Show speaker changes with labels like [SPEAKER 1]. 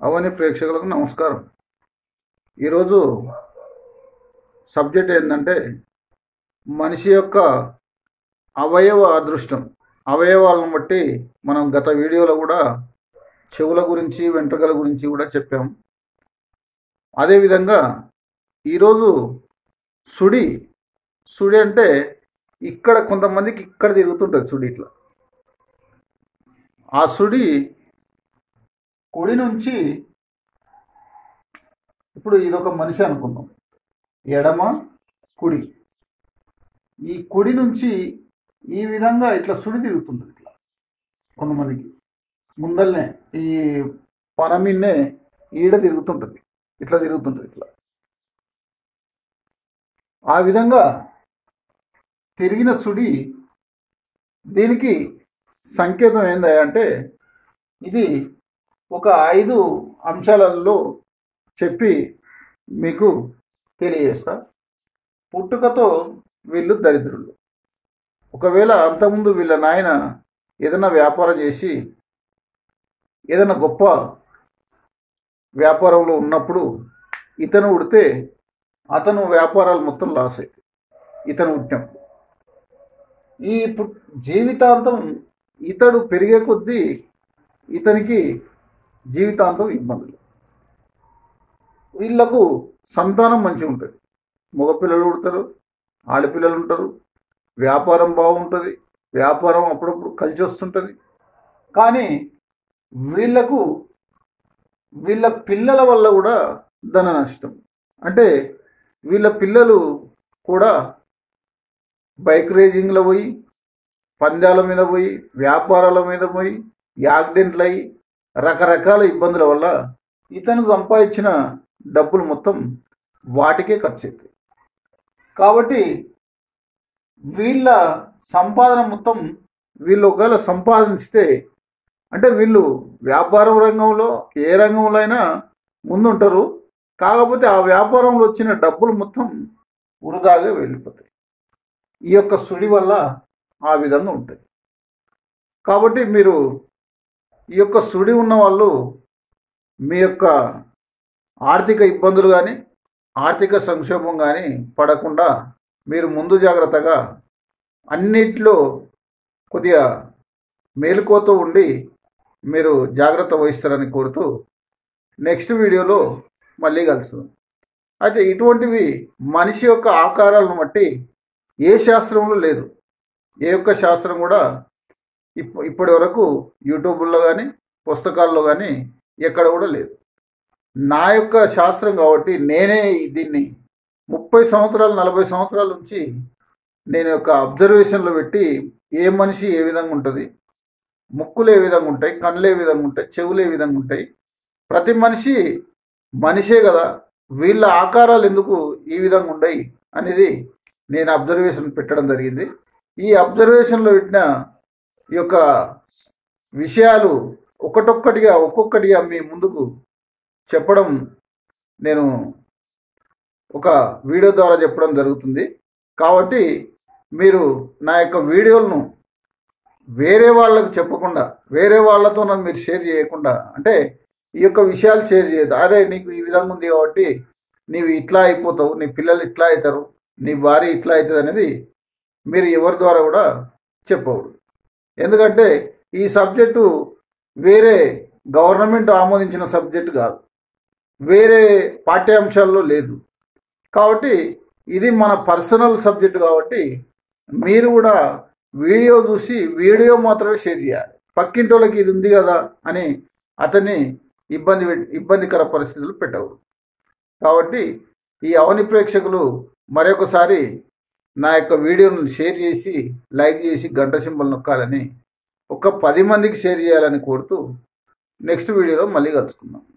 [SPEAKER 1] అవని ప్రేక్షకులకు నమస్కారం ఈరోజు సబ్జెక్ట్ ఏంటంటే మనిషి యొక్క అవయవ అదృష్టం అవయవాలను బట్టి మనం గత వీడియోలో కూడా చెవుల గురించి వెంట్రుకల గురించి కూడా చెప్పాం అదేవిధంగా ఈరోజు సుడి సుడి అంటే ఇక్కడ కొంతమందికి ఇక్కడ తిరుగుతుంటుంది సుడి ఇట్లా ఆ సుడి కుడి నుంచి ఇప్పుడు ఇదొక మనిషి అనుకుందాం ఎడమ కుడి ఈ కుడి నుంచి ఈ విధంగా ఇట్లా సుడి తిరుగుతుంది ఇట్లా కొంతమందికి ముందల్నే ఈ పనమిన్నే ఈడ తిరుగుతుంటుంది ఇట్లా తిరుగుతుంటుంది ఇట్లా ఆ విధంగా తిరిగిన సుడి దీనికి సంకేతం ఏందా అంటే ఇది ఒక ఐదు అంశాలలో చెప్పి మీకు తెలియజేస్తా పుట్టుకతో వీళ్ళు దరిద్రులు ఒకవేళ అంతకుముందు వీళ్ళ నాయన ఏదైనా వ్యాపారం చేసి ఏదైనా గొప్ప వ్యాపారంలో ఉన్నప్పుడు ఇతను ఉడితే అతను వ్యాపారాలు మొత్తం లాస్ అవుతాయి ఇతను ఉట్టినప్పుడు ఈ పు- జీవితాంతం ఇతడు పెరిగే కొద్దీ ఇతనికి జీవితాంతం ఇబ్బందులు వీళ్ళకు సంతానం మంచిగా ఉంటుంది మగపిల్లలు పుడతారు ఆడపిల్లలు ఉంటారు వ్యాపారం బాగుంటుంది వ్యాపారం అప్పుడప్పుడు కలిసి వస్తుంటుంది కానీ వీళ్ళకు వీళ్ళ పిల్లల వల్ల కూడా ధన నష్టం అంటే వీళ్ళ పిల్లలు కూడా బైక్ రేజింగ్లో పోయి పందాల మీద పోయి వ్యాపారాల మీద పోయి యాక్సిడెంట్లు అయ్యి రకరకాల ఇబ్బందుల వల్ల ఇతను సంపాదించిన డబ్బులు మొత్తం వాటికే ఖర్చు అవుతాయి కాబట్టి వీళ్ళ సంపాదన మొత్తం వీళ్ళు ఒకవేళ సంపాదించితే అంటే వీళ్ళు వ్యాపారం రంగంలో ఏ రంగంలో అయినా ముందుంటారు కాకపోతే ఆ వ్యాపారంలో వచ్చిన డబ్బులు మొత్తం వృధాగా వెళ్ళిపోతాయి ఈ యొక్క సుడి వల్ల ఆ విధంగా ఉంటాయి కాబట్టి మీరు ఈ యొక్క సుడి ఉన్న వాళ్ళు మీ యొక్క ఆర్థిక ఇబ్బందులు కానీ ఆర్థిక సంక్షోభం కానీ పడకుండా మీరు ముందు జాగ్రత్తగా అన్నిట్లో కొద్దిగా మేలుకోతూ ఉండి మీరు జాగ్రత్త వహిస్తారని కోరుతూ నెక్స్ట్ వీడియోలో మళ్ళీ కలుస్తుంది అయితే ఇటువంటివి మనిషి యొక్క ఆకారాలను బట్టి ఏ శాస్త్రంలో లేదు ఏ ఒక్క శాస్త్రం కూడా ఇప్ ఇప్పటి వరకు యూట్యూబ్లో కానీ పుస్తకాల్లో కానీ ఎక్కడ కూడా లేదు నా యొక్క శాస్త్రం కాబట్టి నేనే దీన్ని ముప్పై సంవత్సరాలు నలభై సంవత్సరాల నుంచి నేను యొక్క అబ్జర్వేషన్లో పెట్టి ఏ మనిషి ఏ విధంగా ఉంటుంది ముక్కులు ఏ విధంగా ఉంటాయి కళ్ళు ఏ విధంగా ఉంటాయి చెవులు ఏ విధంగా ఉంటాయి ప్రతి మనిషి మనిషే కదా వీళ్ళ ఆకారాలు ఎందుకు ఈ విధంగా ఉన్నాయి అనేది నేను అబ్జర్వేషన్ పెట్టడం జరిగింది ఈ అబ్జర్వేషన్లో పెట్టిన ఈ యొక్క విషయాలు ఒకటొక్కటిగా ఒక్కొక్కటిగా మీ ముందుకు చెప్పడం నేను ఒక వీడియో ద్వారా చెప్పడం జరుగుతుంది కాబట్టి మీరు నా యొక్క వీడియోలను వేరే వాళ్ళకు చెప్పకుండా వేరే వాళ్ళతో నన్ను మీరు షేర్ చేయకుండా అంటే ఈ యొక్క విషయాలు షేర్ చేయదు అరే నీకు ఈ విధంగా ఉంది కాబట్టి నీవు ఇట్లా అయిపోతావు నీ పిల్లలు ఇట్లా అవుతారు నీ భార్య ఇట్లా అవుతుంది అనేది మీరు ఎవరి ద్వారా కూడా చెప్పవద్దు ఎందుకంటే ఈ సబ్జెక్టు వేరే గవర్నమెంట్ ఆమోదించిన సబ్జెక్టు కాదు వేరే పాఠ్యాంశాల్లో లేదు కాబట్టి ఇది మన పర్సనల్ సబ్జెక్ట్ కాబట్టి మీరు కూడా వీడియో చూసి వీడియో మాత్రమే షేర్ చేయాలి పక్కింటి వాళ్ళకి ఇది ఉంది కదా అని అతన్ని ఇబ్బంది పెట్- ఇబ్బందికర పరిస్థితులు పెట్టకూడదు కాబట్టి ఈ అవని ప్రేక్షకులు మరొకసారి నా యొక్క వీడియోను షేర్ చేసి లైక్ చేసి గంట సింబల్ నొక్కాలని ఒక పది మందికి షేర్ చేయాలని కోరుతూ నెక్స్ట్ వీడియోలో మళ్ళీ కలుసుకుందాం